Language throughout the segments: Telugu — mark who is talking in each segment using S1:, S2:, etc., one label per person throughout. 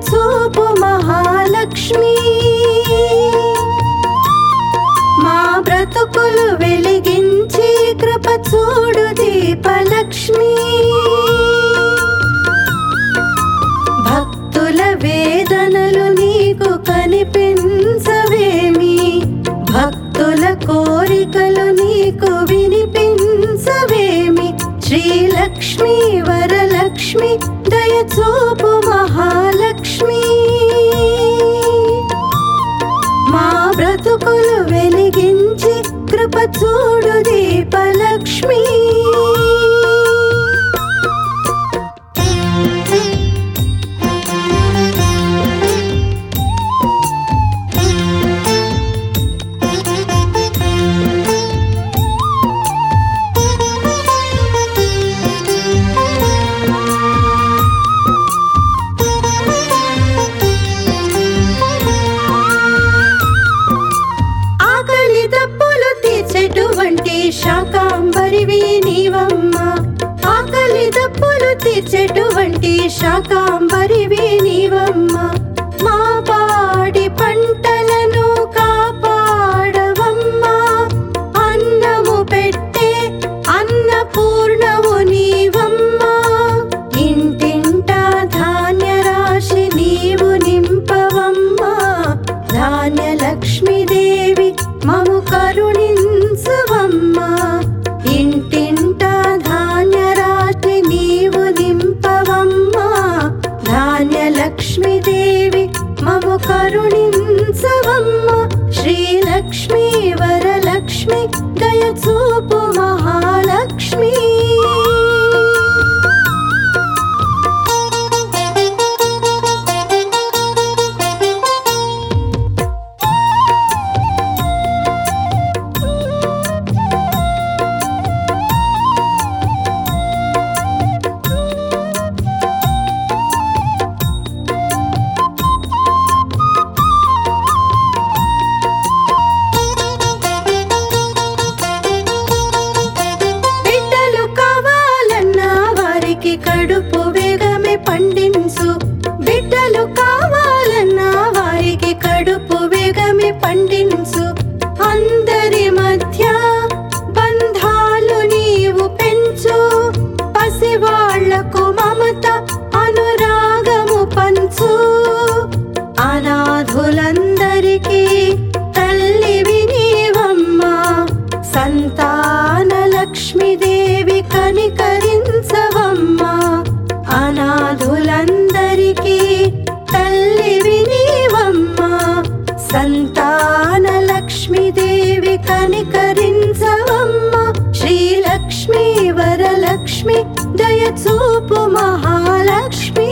S1: చూపు మహాలక్ష్మి మా బ్రతుకులు వెలిగించి కృప చూడు దీపలక్ష్మి భక్తుల వేదనలు నీకు కనిపించవేమి భక్తుల కోరికలు నీకు వినిపించవేమి శ్రీలక్ష్మి వరలక్ష్మి దయచూపు మహాలక్ష్మి మా బ్రతుకులు వెలిగించి కృప చూడు దీపలక్ష్మి ఆకలి దప్పులు తీర్చేటువంటి శాకాంబరివి నీవమ్మ ఆకలి దప్పులు తీర్చేటువంటి శాకాంబరివి నీవమ్మ మా పాడి పంటలను కాపాడవమ్మ అన్నము పెట్టే అన్నపూర్ణము నీవమ్మ ఇంటింట ధాన్య రాశి నీవు నింపవమ్మా ధాన్యలక్ష్మీదేవి మము కరుణించవమ్మా ఇంటింట ధాన్య రాశి నీవు నింపవమ్మా ధాన్యలక్ష్మీదేవి మము కరుణించవమ్మా శ్రీలక్ష్మి వరలక్ష్మి దయచూపు మహాలక్ష్మి బిడ్డలు కావాలన్నా వారికి కడుపు వేగమే పండించు బిడ్డలు కావాలన్నా వారికి కడుపు వేగమే పండించు అందరి మధ్య బంధాలు నీవు పెంచు పసివాళ్లకు మమత అనురాగము పంచు అనాథులందరికీ తల్లివి నీవమ్మా సంతాన లక్ష్మీదేవి కనికరించవమ్మా అనాథులందరికీ తల్లివి నీవమ్మా సంతాన లక్ష్మీదేవి కనికరించవమ్మా శ్రీలక్ష్మి వరలక్ష్మి దయచూపు మహాలక్ష్మి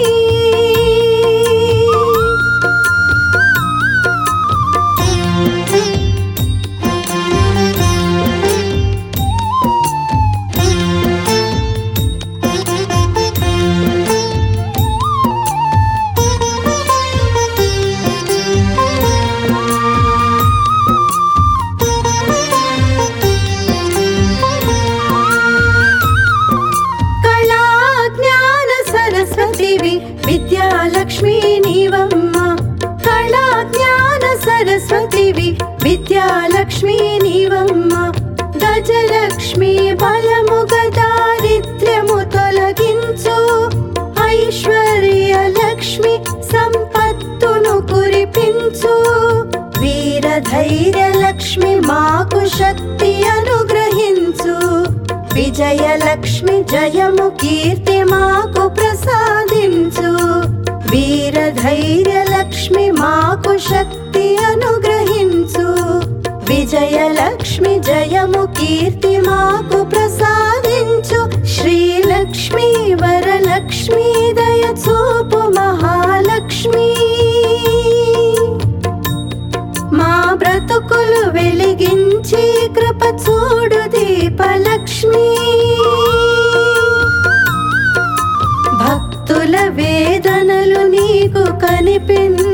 S1: కళా జ్ఞాన సరస్వతివి విద్యాలక్ష్మి నీవమ్మ కళా జ్ఞాన సరస్వతివి విద్యాలక్ష్మి నీవమ్మ గజలక్ష్మి బలముగ దారిద్ర్యము తొలగించు ఐశ్వర్య లక్ష్మి సంపత్తును కురిపించు వీర ధైర్య లక్ష్మి మాకు శక్తి అనుగ్రహించు విజయలక్ష్మి జయము కీర్తి మాకు ప్రసాదించు వీర ధైర్య లక్ష్మి మాకు శక్తి అనుగ్రహించు విజయలక్ష్మి జయము కీర్తి మాకు ప్రసాదించు శ్రీలక్ష్మి వరలక్ష్మి దయ చూపు మహాలక్ష్మి మా బ్రతుకులు వెలిగించి కృప చూడు దీపలక్ష్మి భక్తుల వేదనలు నీకు కనిపించ